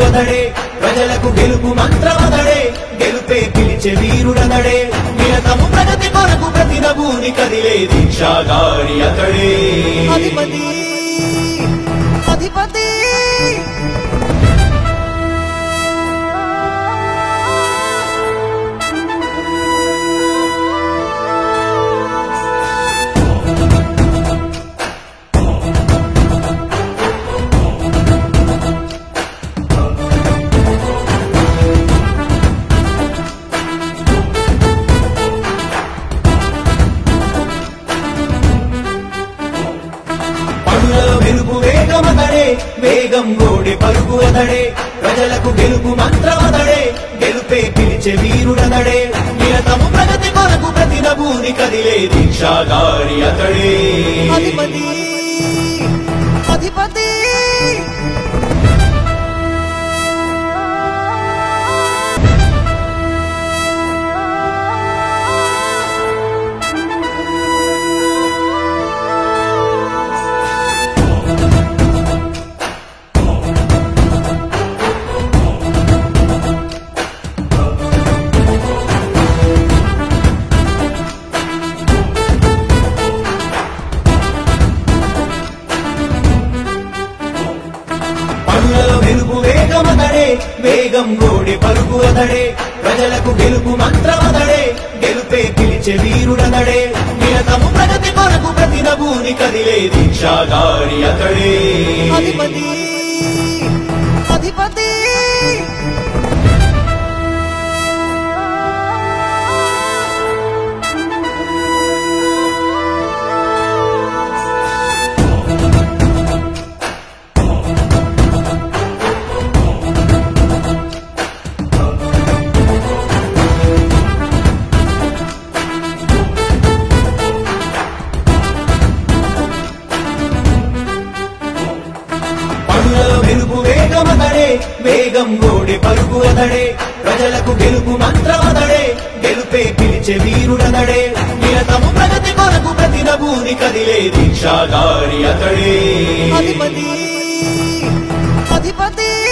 అతడే ప్రజలకు గెలుపు మంత్రమతడే గెలుపే పిలిచే వీరుడతడే నిరతము ప్రగతి కొరకు ప్రతి నభూని కదిలే దీక్షాగారి అతడే అధిపతి అధిపతి పనులలో వెలుగు వేగమతడే వేగం గోడి పలుకు అతడే ప్రజలకు గెలుపు మంత్రమతడే గెలుపే పిలిచే వీరుడతడే నిరతము ప్రగతి కొరకు ప్రతి నభూని కదిలే దీక్షాగారి అతడే అధిపతి అధిపతి పనులలో వెలుగు వేగమతడే వేగం గోడి పలుకు అతడే ప్రజలకు గెలుపు మంత్రమతడే గెలుపే పిలిచే వీరుడతడే నిరతము ప్రగతి కొరకు ప్రతి నభూని కదిలే దీక్షాగారి అతడే అధిపతి అధిపతి పనులలో వెలుగు వేగమతడే వేగం గోడి పలుకు అతడే ప్రజలకు గెలుపు మంత్రమతడే గెలుపే పిలిచే వీరుడతడే నిరతము ప్రగతి కొరకు ప్రతి నభూని కదిలే దీక్షాగారి అతడే అధిపతి అధిపతి